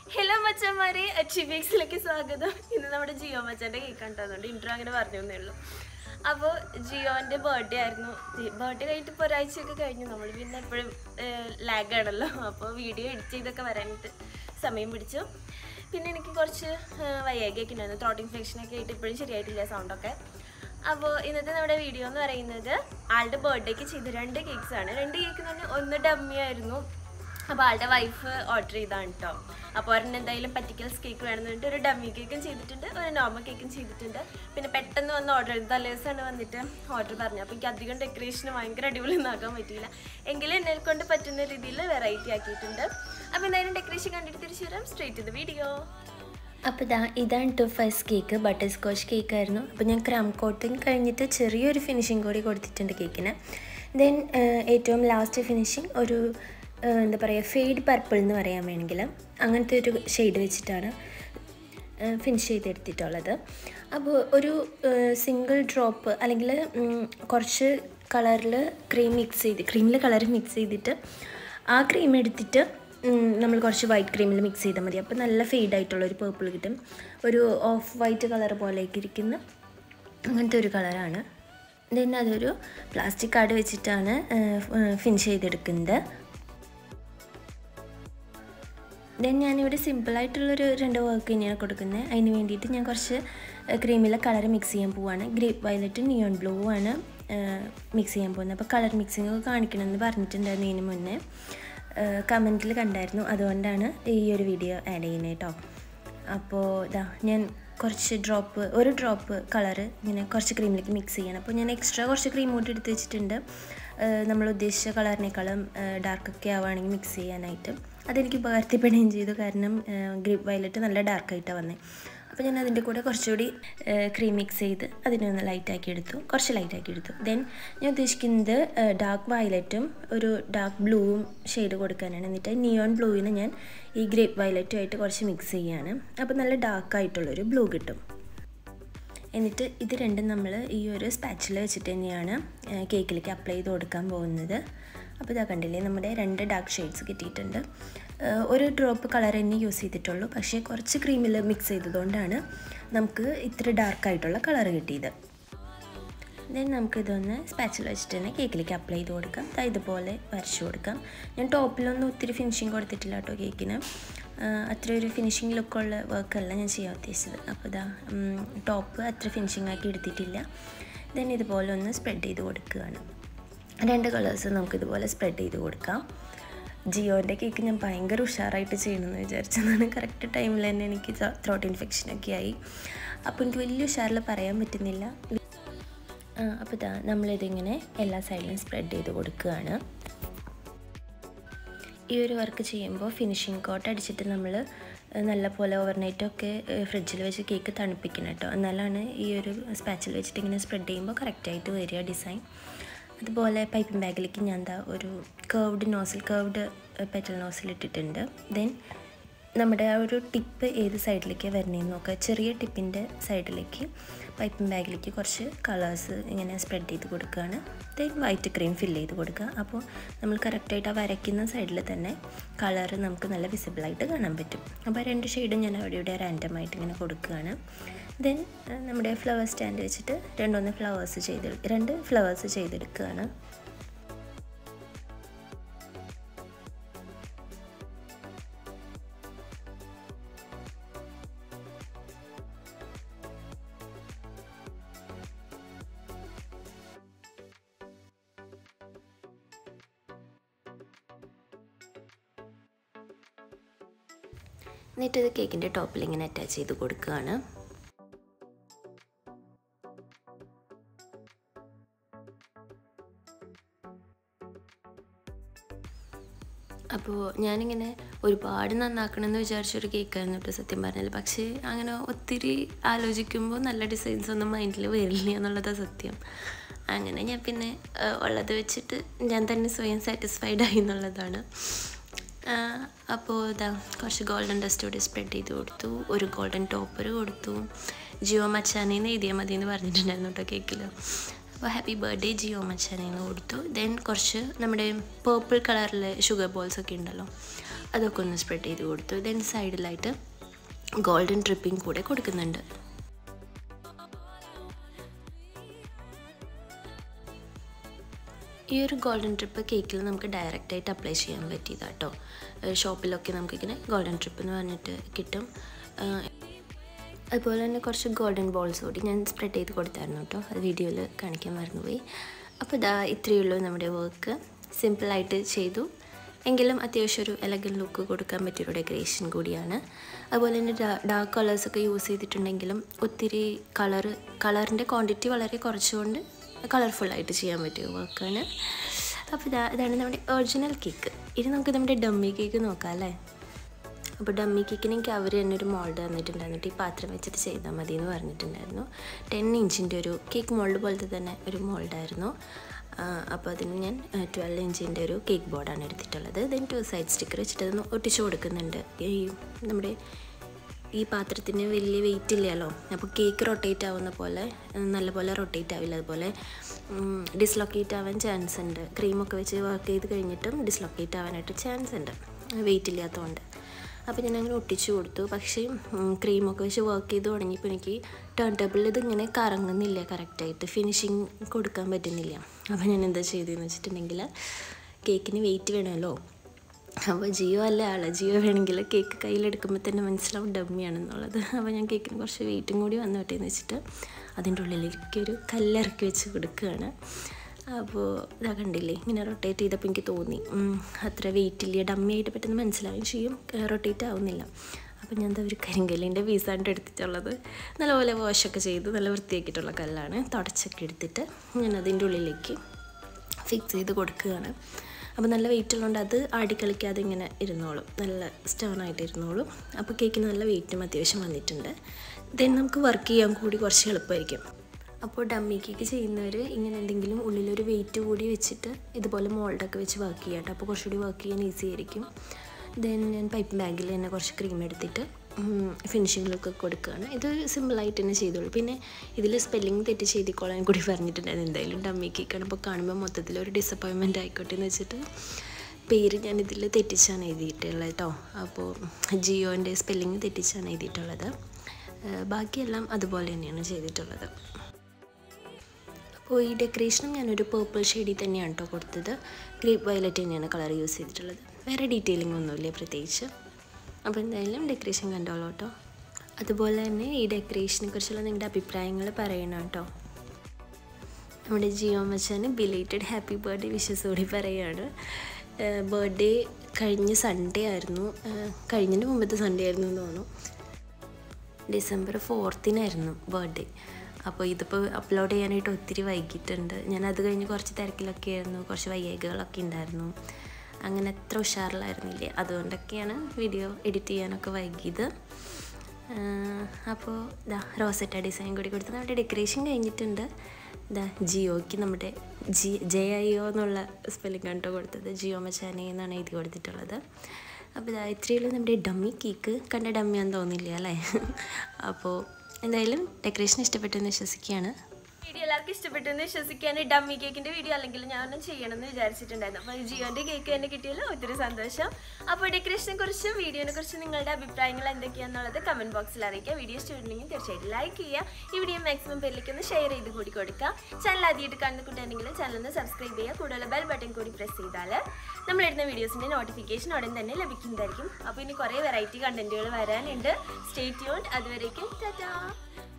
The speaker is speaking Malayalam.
ഹലോ മച്ചന്മാരെ അച്ചീബേക്സിലേക്ക് സ്വാഗതം ഇന്ന് നമ്മുടെ ജിയോ മച്ചാൻ്റെ കേക്ക് കണ്ടതുകൊണ്ട് ഇൻട്രോ അങ്ങനെ പറഞ്ഞു തന്നേ ഉള്ളൂ അപ്പോൾ ജിയോൻ്റെ ബർത്ത്ഡേ ആയിരുന്നു ബർത്ത്ഡേ കഴിഞ്ഞിട്ട് ഇപ്പോൾ ഒരാഴ്ചയൊക്കെ കഴിഞ്ഞു നമ്മൾ പിന്നെ എപ്പോഴും ലാഗ് ആണല്ലോ അപ്പോൾ വീഡിയോ എഡിറ്റ് ചെയ്തൊക്കെ വരാനായിട്ട് സമയം പിടിച്ചു പിന്നെ എനിക്ക് കുറച്ച് വയ്യാകിയൊക്കെ ഉണ്ടായിരുന്നു ത്രോട്ട് ഇൻഫെക്ഷനൊക്കെ ആയിട്ട് ഇപ്പോഴും ശരിയായിട്ടില്ല സൗണ്ടൊക്കെ അപ്പോൾ ഇന്നത്തെ നമ്മുടെ വീഡിയോ എന്ന് പറയുന്നത് ആളുടെ ബർത്ത്ഡേക്ക് ചെയ്ത രണ്ട് കേക്ക്സ് ആണ് രണ്ട് കേക്ക് എന്ന് പറഞ്ഞാൽ ഒന്ന് ഡമ്മി ആയിരുന്നു അപ്പോൾ ആളുടെ വൈഫ് ഓർഡർ ചെയ്താണ് കേട്ടോ അപ്പോൾ ഒരെണ്ണം എന്തായാലും പറ്റിക്കൽസ് കേക്ക് വേണമെന്ന് പറഞ്ഞിട്ട് ഒരു ഡമ്മി കേക്കും ചെയ്തിട്ടുണ്ട് ഒരു നോർമൽ കേക്കും ചെയ്തിട്ടുണ്ട് പിന്നെ പെട്ടെന്ന് വന്ന് ഓർഡർ ചെയ്തു തലേദിവസമാണ് വന്നിട്ട് ഓർഡർ പറഞ്ഞു അപ്പോൾ എനിക്ക് അധികം ഡെക്കറേഷൻ ഭയങ്കര അടിപൊളിയൊന്നും ആക്കാൻ പറ്റിയില്ല എങ്കിലും എന്നെ കൊണ്ട് പറ്റുന്ന രീതിയിൽ വെറൈറ്റി ആക്കിയിട്ടുണ്ട് അപ്പോൾ എന്തായാലും ഡെക്കറേഷൻ കണ്ടിട്ട് തിരിച്ചു വരാം സ്ട്രേറ്റ് ചെയ്ത് വീഡിയോ അപ്പോൾ ഇതാ ഇതാണ് to first cake butterscotch cake ആയിരുന്നു അപ്പോൾ ഞാൻ ക്രം കോട്ടിങ് കഴിഞ്ഞിട്ട് ചെറിയൊരു ഫിനിഷിങ് കൂടി കൊടുത്തിട്ടുണ്ട് കേക്കിന് ദെൻ ഏറ്റവും ലാസ്റ്റ് ഫിനിഷിങ് ഒരു ഏഹ്, എന്താ പറയുക ഫെയ്ഡ് പർപ്പിൾ എന്ന് പറയാൻ വേണമെങ്കിൽ അങ്ങനത്തെ ഒരു ഷെയ്ഡ് വെച്ചിട്ടാണ് ഫിനിഷ് ചെയ്തെടുത്തിട്ടുള്ളത് അപ്പോൾ ഒരു സിംഗിൾ ഡ്രോപ്പ് അല്ലെങ്കിൽ ഉം, കുറച്ച് കളറിൽ ക്രീം മിക്സ് ചെയ്ത് ക്രീമിൽ കളർ മിക്സ് ചെയ്തിട്ട് ആ ക്രീം എടുത്തിട്ട് ഉം, നമ്മൾ കുറച്ച് വൈറ്റ് ക്രീമിൽ മിക്സ് ചെയ്താൽ മതി അപ്പോൾ നല്ല ഫെയ്ഡ് ആയിട്ടുള്ള ഒരു പേർപ്പിൾ കിട്ടും ഒരു ഓഫ് വൈറ്റ് കളർ പോലെയൊക്കെ ഇരിക്കുന്ന അങ്ങനത്തെ ഒരു കളറാണ് ദെൻ അതൊരു പ്ലാസ്റ്റിക് കാർഡ് വെച്ചിട്ടാണ് ഫിനിഷ് ചെയ്തെടുക്കുന്നത് ദെൻ ഞാനിവിടെ സിമ്പിളായിട്ടുള്ളൊരു രണ്ട് വർക്ക് തന്നെയാണ് കൊടുക്കുന്നത് അതിന് വേണ്ടിയിട്ട് ഞാൻ കുറച്ച് ക്രീമിലെ കളർ മിക്സ് ചെയ്യാൻ പോവാണ് ഗ്രേപ്പ് വയലറ്റ് നിയോൺ ബ്ലൂ ആണ് മിക്സ് ചെയ്യാൻ പോകുന്നത് അപ്പോൾ കളർ മിക്സിംഗ് ഒക്കെ കാണിക്കണമെന്ന് പറഞ്ഞിട്ടുണ്ടായിരുന്നു ഇതിന് മുന്നേ കമൻറ്റിൽ കണ്ടായിരുന്നു അതുകൊണ്ടാണ് ഈ ഒരു വീഡിയോ ആഡ് ചെയ്യുന്നത് കേട്ടോ അപ്പോൾ ഇതാ ഞാൻ കുറച്ച് ഡ്രോപ്പ് ഒരു ഡ്രോപ്പ് കളറ് ഇങ്ങനെ കുറച്ച് ക്രീമിലേക്ക് മിക്സ് ചെയ്യണം അപ്പോൾ ഞാൻ എക്സ്ട്രാ കുറച്ച് ക്രീം കൂടി എടുത്ത് വെച്ചിട്ടുണ്ട് ഏഹ് നമ്മൾ ഉദ്ദേശിച്ച കളറിനേക്കാളും ഡാർക്കൊക്കെ ആവുകയാണെങ്കിൽ മിക്സ് ചെയ്യാനായിട്ട് അതെനിക്ക് ഉപകാരത്തിൽപ്പെടുകയും ചെയ്തു കാരണം ഗ്രീപ്പ് വയലറ്റ് നല്ല ഡാർക്കായിട്ടാണ് വന്നത് അപ്പോൾ ഞാൻ അതിൻ്റെ കൂടെ കുറച്ചുകൂടി ക്രീം മിക്സ് ചെയ്ത് അതിനെ ഒന്ന് ലൈറ്റാക്കി എടുത്തു കുറച്ച് ലൈറ്റാക്കി എടുത്തു ദെൻ ഞാൻ ഉദ്ദേശിക്കുന്നത് ഡാർക്ക് വയലറ്റും ഒരു ഡാർക്ക് ബ്ലൂവും ഷെയ്ഡ് കൊടുക്കാനാണ് എന്നിട്ട് നിയോൺ ബ്ലൂവിന് ഞാൻ ഈ ഗ്രേപ്പ് വയലറ്റുമായിട്ട് കുറച്ച് മിക്സ് ചെയ്യാണ് അപ്പോൾ നല്ല ഡാർക്കായിട്ടുള്ളൊരു ബ്ലൂ കിട്ടും എന്നിട്ട് ഇത് രണ്ടും നമ്മൾ ഈ ഒരു സ്പാച്ചിൽ വെച്ചിട്ട് തന്നെയാണ് കേക്കിലേക്ക് അപ്ലൈ ചെയ്ത് കൊടുക്കാൻ പോകുന്നത് അപ്പോൾ ഇതാ കണ്ടില്ലേ നമ്മുടെ രണ്ട് ഡാർക്ക് ഷെയ്ഡ്സ് കിട്ടിയിട്ടുണ്ട് ഏഹ് ഒരു ഡ്രോപ്പ് കളർ തന്നെ യൂസ് ചെയ്തിട്ടുള്ളൂ പക്ഷേ കുറച്ച് ക്രീമിൽ മിക്സ് ചെയ്തതുകൊണ്ടാണ് നമുക്ക് ഇത്ര ഡാർക്കായിട്ടുള്ള കളർ കിട്ടിയത് ദെൻ നമുക്കിതൊന്ന് സ്പാച്ചിൽ വെച്ചിട്ട് തന്നെ കേക്കിലേക്ക് അപ്ലൈ ചെയ്ത് കൊടുക്കാം ദാ ഇതുപോലെ വരച്ചു കൊടുക്കാം ഞാൻ ടോപ്പിലൊന്നും ഒത്തിരി ഫിനിഷിങ് കൊടുത്തിട്ടില്ല കേട്ടോ കേക്കിന് ആഹ് അത്ര ഒരു ഫിനിഷിങ് ലുക്കുള്ള വർക്കല്ല ഞാൻ ചെയ്യാൻ ഉദ്ദേശിച്ചത് അപ്പോൾ ഇതാ ടോപ്പ് അത്ര ഫിനിഷിങ് ആക്കി എടുത്തിട്ടില്ല ദെൻ ഇതുപോലെ ഒന്ന് സ്പ്രെഡ് ചെയ്ത് കൊടുക്കുകയാണ് രണ്ട് കളേഴ്സ് നമുക്കിതുപോലെ സ്പ്രെഡ് ചെയ്ത് കൊടുക്കാം ജിയോൻ്റെ കേക്ക് ഞാൻ ഭയങ്കര ഉഷാറായിട്ട് ചെയ്യണമെന്ന് വിചാരിച്ചതാണ് കറക്റ്റ് ടൈമിൽ തന്നെ എനിക്ക് ത്രോട്ട് ഇൻഫെക്ഷനൊക്കെ ആയി അപ്പോൾ എനിക്ക് വലിയ ഉഷാറിൽ പറയാൻ പറ്റുന്നില്ല ആ, അപ്പോൾ ഇതാ നമ്മളിതിങ്ങനെ എല്ലാ സൈഡിലും സ്പ്രെഡ് ചെയ്ത് കൊടുക്കുകയാണ് ഈ ഒരു വർക്ക് ചെയ്യുമ്പോൾ ഫിനിഷിംഗ് കോട്ട് അടിച്ചിട്ട് നമ്മൾ നല്ലപോലെ ഓവർനൈറ്റൊക്കെ ഫ്രിഡ്ജിൽ വെച്ച് കേക്ക് തണുപ്പിക്കണം കേട്ടോ എന്നാലാണ് ഈ ഒരു സ്പാച്ചിൽ വെച്ചിട്ട് ഇങ്ങനെ സ്പ്രെഡ് ചെയ്യുമ്പോൾ കറക്റ്റായിട്ട് വരിക ഡിസൈൻ അതുപോലെ പൈപ്പിംഗ് ബാഗിലേക്ക് ഞാൻ എന്താ ഒരു curved nozzle curved petal nozzle ഇട്ടിട്ടുണ്ട് ദെൻ നമ്മുടെ ആ ഒരു ടിപ്പ് ഏത് സൈഡിലേക്ക് വരുന്നതെന്ന് നോക്കുക ചെറിയ ടിപ്പിൻ്റെ സൈഡിലേക്ക് പൈപ്പിംഗ് ബാഗിലേക്ക് കുറച്ച് കളേഴ്സ് ഇങ്ങനെ സ്പ്രെഡ് ചെയ്ത് കൊടുക്കുകയാണ് ദെൻ വൈറ്റ് ക്രീം ഫില്ല് ചെയ്ത് കൊടുക്കുക അപ്പോൾ നമ്മൾ കറക്റ്റായിട്ട് ആ വരയ്ക്കുന്ന സൈഡിൽ തന്നെ കളർ നമുക്ക് നല്ല വിസിബിളായിട്ട് കാണാൻ പറ്റും അപ്പോൾ ആ രണ്ട് ഷെയ്ഡും ഞാൻ അവിടെ ഇവിടെ റാൻഡമായിട്ട് ഇങ്ങനെ കൊടുക്കുകയാണ് ദെൻ നമ്മുടെ ഫ്ലവർ സ്റ്റാൻഡ് വെച്ചിട്ട് രണ്ടൊന്ന് ഫ്ലവേഴ്സ് ചെയ്ത് രണ്ട് ഫ്ലവേഴ്സ് ചെയ്തെടുക്കുകയാണ് എന്നിട്ട് ഇത് കേക്കിൻ്റെ ടോപ്പിൽ ഇങ്ങനെ അറ്റാച്ച് ചെയ്ത് കൊടുക്കുകയാണ് അപ്പോൾ ഞാനിങ്ങനെ ഒരുപാട് നന്നാക്കണമെന്ന് വിചാരിച്ചൊരു കേക്കായിരുന്നു കേട്ടോ സത്യം പറഞ്ഞാൽ പക്ഷേ അങ്ങനെ ഒത്തിരി ആലോചിക്കുമ്പോൾ നല്ല ഡിസൈൻസ് ഒന്നും മൈൻഡിൽ വരില്ല എന്നുള്ളതാണ് സത്യം അങ്ങനെ ഞാൻ പിന്നെ ആ, ഉള്ളത് വെച്ചിട്ട് ഞാൻ തന്നെ സ്വയം സാറ്റിസ്ഫൈഡ് ആയി എന്നുള്ളതാണ് അപ്പോൾ ഇതാ കുറച്ച് ഗോൾഡൻ ഡസ്റ്റ് കൂടി സ്പ്രെഡ് ചെയ്ത് കൊടുത്തു ഒരു ഗോൾഡൻ ടോപ്പർ കൊടുത്തു ജിയോ മച്ചാനേന്ന് എഴുതിയാൽ മതി എന്ന് പറഞ്ഞിട്ടുണ്ടായിരുന്നു കേട്ടോ കേക്കിൽ അപ്പോൾ ഹാപ്പി ബർത്ത്ഡേ ജിയോ മച്ചാനേന്ന് കൊടുത്തു ദെൻ കുറച്ച് നമ്മുടെ പേർപ്പിൾ കളറിലെ ഷുഗർ ബോൾസ് ഒക്കെ ഉണ്ടല്ലോ അതൊക്കെ ഒന്ന് സ്പ്രെഡ് ചെയ്ത് കൊടുത്തു ദെൻ സൈഡിലായിട്ട് ഗോൾഡൻ ട്രിപ്പിംഗ് കൂടെ കൊടുക്കുന്നുണ്ട് ഈ ഒരു ഗോൾഡൻ ട്രിപ്പ് കേക്കിൽ നമുക്ക് ഡയറക്റ്റായിട്ട് അപ്ലൈ ചെയ്യാൻ പറ്റിയതാണ് കേട്ടോ ഷോപ്പിലൊക്കെ നമുക്കിങ്ങനെ ഗോൾഡൻ ട്രിപ്പ് എന്ന് പറഞ്ഞിട്ട് കിട്ടും അതുപോലെ തന്നെ കുറച്ച് ഗോൾഡൻ ബോൾസ് കൂടി ഞാൻ സ്പ്രെഡ് ചെയ്ത് കൊടുത്തായിരുന്നു കേട്ടോ അത് വീഡിയോയിൽ കാണിക്കാൻ മറന്നുപോയി അപ്പോൾ ഇതാ ഇത്രയേ ഉള്ളൂ നമ്മുടെ വർക്ക് സിമ്പിളായിട്ട് ചെയ്തു എങ്കിലും അത്യാവശ്യം ഒരു എലഗൻ ലുക്ക് കൊടുക്കാൻ പറ്റിയൊരു ഡെക്കറേഷൻ കൂടിയാണ് അതുപോലെ തന്നെ ഡാർക്ക് കളേഴ്സൊക്കെ യൂസ് ചെയ്തിട്ടുണ്ടെങ്കിലും ഒത്തിരി കളർ കളറിൻ്റെ ക്വാണ്ടിറ്റി വളരെ കുറച്ചുകൊണ്ട് കളർഫുള്ളായിട്ട് ചെയ്യാൻ പറ്റിയ വർക്കാണ് അപ്പോൾ ഇതാ ഇതാണ് നമ്മുടെ ഒറിജിനൽ കേക്ക് ഇനി നമുക്ക് നമ്മുടെ ഡമ്മി കേക്ക് നോക്കാം അല്ലേ അപ്പോൾ ഡമ്മി കേക്കിന് എനിക്ക് അവർ തന്നെ ഒരു മോൾഡ് തന്നിട്ടുണ്ടായിരുന്നു ഈ പാത്രം വെച്ചിട്ട് ചെയ്താൽ മതി എന്ന് പറഞ്ഞിട്ടുണ്ടായിരുന്നു ടെൻ ഇഞ്ചിൻ്റെ ഒരു കേക്ക് മോൾഡ് പോലത്തെ തന്നെ ഒരു മോൾഡായിരുന്നു അപ്പോൾ അതിന് ഞാൻ ട്വൽവ് ഇഞ്ചിൻ്റെ ഒരു കേക്ക് ബോർഡാണ് എടുത്തിട്ടുള്ളത് ദെൻ ടു സൈഡ് സ്റ്റിക്കർ വെച്ചിട്ട് അതൊന്ന് ഒട്ടിച്ചു കൊടുക്കുന്നുണ്ട് ഈ നമ്മുടെ ഈ പാത്രത്തിന് വലിയ വെയിറ്റ് ഇല്ലല്ലോ അപ്പോൾ കേക്ക് റൊട്ടേറ്റ് ആവുന്ന പോലെ നല്ലപോലെ റൊട്ടേറ്റ് ആവില്ല അതുപോലെ ഡിസ്ലൊക്കേറ്റ് ആവാൻ ചാൻസ് ഉണ്ട് ക്രീമൊക്കെ വെച്ച് വർക്ക് ചെയ്ത് കഴിഞ്ഞിട്ടും ഡിസ്ലൊക്കേറ്റ് ആവാനായിട്ട് ചാൻസ് ഉണ്ട് വെയിറ്റ് ഇല്ലാത്തതുകൊണ്ട് അപ്പോൾ ഞാൻ അങ്ങനെ ഒട്ടിച്ചു കൊടുത്തു പക്ഷേ ക്രീമൊക്കെ വെച്ച് വർക്ക് ചെയ്ത് തുടങ്ങിയപ്പോൾ എനിക്ക് ടേൺ ടേബിളിൽ ഇതിങ്ങനെ കറങ്ങുന്നില്ല കറക്റ്റായിട്ട് ഫിനിഷിങ് കൊടുക്കാൻ പറ്റുന്നില്ല അപ്പോൾ ഞാൻ എന്താ ചെയ്തതെന്ന് വെച്ചിട്ടുണ്ടെങ്കിൽ കേക്കിന് വെയിറ്റ് വേണമല്ലോ അപ്പോൾ ജിയോ അല്ല ആള് ജിയോ വേണമെങ്കിൽ കേക്ക് കയ്യിലെടുക്കുമ്പോൾ തന്നെ മനസ്സിലാവും ഡമ്മിയാണെന്നുള്ളത് അപ്പോൾ ഞാൻ കേക്കിന് കുറച്ച് വെയിറ്റും കൂടി വന്നു എന്ന് വെച്ചിട്ട് അതിൻ്റെ ഉള്ളിലേക്ക് ഒരു കല്ലിറക്കി വെച്ച് കൊടുക്കുകയാണ് അപ്പോൾ ഇതാ കണ്ടില്ലേ ഇങ്ങനെ റൊട്ടേറ്റ് ചെയ്തപ്പോൾ എനിക്ക് തോന്നി അത്ര വെയിറ്റ് ഇല്ല ഡമ്മി ആയിട്ട് പെട്ടെന്ന് മനസ്സിലാവുകയും ചെയ്യും റൊട്ടേറ്റ് ആവുന്നില്ല അപ്പോൾ ഞാൻ എന്താ ഒരു കരിങ്കല്ലിൻ്റെ പീസാണ്ട് എടുത്തിട്ടുള്ളത് നല്ലപോലെ വാഷൊക്കെ ചെയ്ത് നല്ല വൃത്തിയാക്കിയിട്ടുള്ള കല്ലാണ് തുടച്ചൊക്കെ എടുത്തിട്ട് ഞാൻ അതിൻ്റെ ഉള്ളിലേക്ക് ഫിക്സ് ചെയ്ത് കൊടുക്കുകയാണ് അപ്പോൾ നല്ല വെയിറ്റ് ഉള്ളതുകൊണ്ട് അത് ആടിക്കളിക്കാതെ ഇങ്ങനെ ഇരുന്നോളും നല്ല സ്റ്റേൺ ആയിട്ട് ഇരുന്നോളും അപ്പോൾ കേക്കിന് നല്ല വെയിറ്റും അത്യാവശ്യം വന്നിട്ടുണ്ട് ദെൻ നമുക്ക് വർക്ക് ചെയ്യാൻ കൂടി കുറച്ച് എളുപ്പമായിരിക്കും അപ്പോൾ ഡമ്മി കേക്ക് ചെയ്യുന്നവർ ഇങ്ങനെ എന്തെങ്കിലും ഉള്ളിലൊരു വെയിറ്റ് കൂടി വെച്ചിട്ട് ഇതുപോലെ മോൾഡൊക്കെ വെച്ച് വർക്ക് ചെയ്യാം കേട്ടോ അപ്പോൾ കുറച്ചുകൂടി വർക്ക് ചെയ്യാൻ ഈസി ആയിരിക്കും ദെൻ ഞാൻ പൈപ്പ് ബാഗിൽ തന്നെ കുറച്ച് ക്രീം എടുത്തിട്ട് ഫിനിഷിംഗ് ലുക്ക് കൊടുക്കുകയാണ് ഇത് സിമ്പിളായിട്ട് തന്നെ ചെയ്തോളൂ പിന്നെ ഇതിൽ സ്പെല്ലിംഗ് തെറ്റ് ചെയ്തിക്കോളാൻ കൂടി പറഞ്ഞിട്ടുണ്ടായിരുന്നു എന്തായാലും ഡമ്മി കേക്കാണ് അപ്പോൾ കാണുമ്പോൾ മൊത്തത്തിൽ ഒരു ഡിസപ്പോയിൻമെൻറ്റ് ആയിക്കോട്ടെ എന്ന് വെച്ചിട്ട് പേര് ഞാൻ ഇതിൽ തെറ്റിച്ചാണ് എഴുതിയിട്ടുള്ളത് കേട്ടോ അപ്പോൾ ജിയോൻ്റെ സ്പെല്ലിംഗ് തെറ്റിച്ചാണ് എഴുതിയിട്ടുള്ളത് ബാക്കിയെല്ലാം അതുപോലെ തന്നെയാണ് ചെയ്തിട്ടുള്ളത് അപ്പോൾ ഈ ഡെക്കറേഷനും ഞാനൊരു പേർപ്പിൾ ഷെയ്ഡിൽ തന്നെയാണ് കേട്ടോ കൊടുത്തത് ഗ്രേപ്പ് വയലറ്റ് തന്നെയാണ് കളർ യൂസ് ചെയ്തിട്ടുള്ളത് വേറെ ഡീറ്റെയിലിംഗ് ഒന്നുമില്ല പ്രത്യേകിച്ച് അപ്പോൾ എന്തായാലും ഡെക്കറേഷൻ കണ്ടോളൂ കേട്ടോ അതുപോലെ തന്നെ ഈ ഡെക്കറേഷനെ കുറിച്ചുള്ള നിങ്ങളുടെ അഭിപ്രായങ്ങൾ പറയണം കേട്ടോ നമ്മുടെ ജിയോ മച്ചാന് ബിലേറ്റഡ് ഹാപ്പി ബർത്ത്ഡേ വിഷസ് കൂടി പറയുകയാണ് ബർത്ത്ഡേ കഴിഞ്ഞ സൺഡേ ആയിരുന്നു കഴിഞ്ഞതിൻ്റെ മുമ്പത്തെ സൺഡേ ആയിരുന്നു എന്ന് തോന്നുന്നു ഡിസംബർ ഫോർത്തിനായിരുന്നു ബർത്ത്ഡേ അപ്പോൾ ഇതിപ്പോൾ അപ്ലോഡ് ചെയ്യാനായിട്ട് ഒത്തിരി വൈകിട്ടുണ്ട് ഞാൻ അത് കഴിഞ്ഞ് കുറച്ച് തിരക്കിലൊക്കെ ആയിരുന്നു കുറച്ച് വയ്യകളൊക്കെ ഉണ്ടായിരുന്നു അങ്ങനെ അത്ര ഉഷാറിലായിരുന്നില്ലേ അതുകൊണ്ടൊക്കെയാണ് വീഡിയോ എഡിറ്റ് ചെയ്യാനൊക്കെ വൈകിയത് അപ്പോൾ ഇതാ റോസറ്റ ഡിസൈൻ കൂടി കൊടുത്ത് നമ്മുടെ ഡെക്കറേഷൻ കഴിഞ്ഞിട്ടുണ്ട് ഇതാ ജിയോയ്ക്ക് നമ്മുടെ ജി ജെ ഐ ഒ എന്നുള്ള സ്പെല്ലിംഗ് കണ്ടോ കൊടുത്തത് ജിയോ മച്ചാനെ എന്നാണ് എഴുതി കൊടുത്തിട്ടുള്ളത് അപ്പോൾ ഇതാ ഇത്രയുള്ളൂ നമ്മുടെ ഡമ്മി കേക്ക് കണ്ട ഡമ്മിയാന്ന് തോന്നില്ല അല്ലേ അപ്പോൾ എന്തായാലും ഡെക്കറേഷൻ ഇഷ്ടപ്പെട്ടെന്ന് വിശ്വസിക്കുകയാണ് വീഡിയോ എല്ലാവർക്കും ഇഷ്ടപ്പെട്ടെന്ന് വിശ്വസിക്കാൻ ഡമ്മി കേക്കിന്റെ വീഡിയോ അല്ലെങ്കിൽ ഞാൻ ഒന്നും ചെയ്യണമെന്ന് വിചാരിച്ചിട്ടുണ്ടായിരുന്നു അപ്പോൾ ജിയോന്റെ കേക്ക് തന്നെ കിട്ടിയല്ലോ ഒത്തിരി സന്തോഷം അപ്പോൾ ഡെക്കറേഷനെ കുറിച്ചും വീഡിയോനെ കുറിച്ചും നിങ്ങളുടെ അഭിപ്രായങ്ങൾ എന്തൊക്കെയാണെന്നുള്ളത് കമന്റ് ബോക്സിൽ അറിയിക്കുക വീഡിയോ ഇഷ്ടമുണ്ടെങ്കിൽ തീർച്ചയായിട്ടും ലൈക്ക് ചെയ്യുക ഈ വീഡിയോ മാക്സിമം പേരിലേക്ക് ഒന്ന് ഷെയർ ചെയ്ത് കൂടി കൊടുക്കുക ചാനൽ ആദ്യമായിട്ട് കാണുന്ന കുട്ടിയാണെങ്കിൽ ചാനൽ ഒന്ന് സബ്സ്ക്രൈബ് ചെയ്യുക കൂടുതൽ ബെൽ ബട്ടൺ കൂടി പ്രസ് ചെയ്താൽ നമ്മളിടുന്ന വീഡിയോസിന്റെ നോട്ടിഫിക്കേഷൻ ഉടൻ തന്നെ ലഭിക്കുന്നതായിരിക്കും അപ്പോൾ ഇനി കുറേ വെറൈറ്റി കണ്ടന്റുകൾ വരാനുണ്ട് സ്റ്റേ ട്യൂൺ അതുവരേക്കും ടാറ്റാ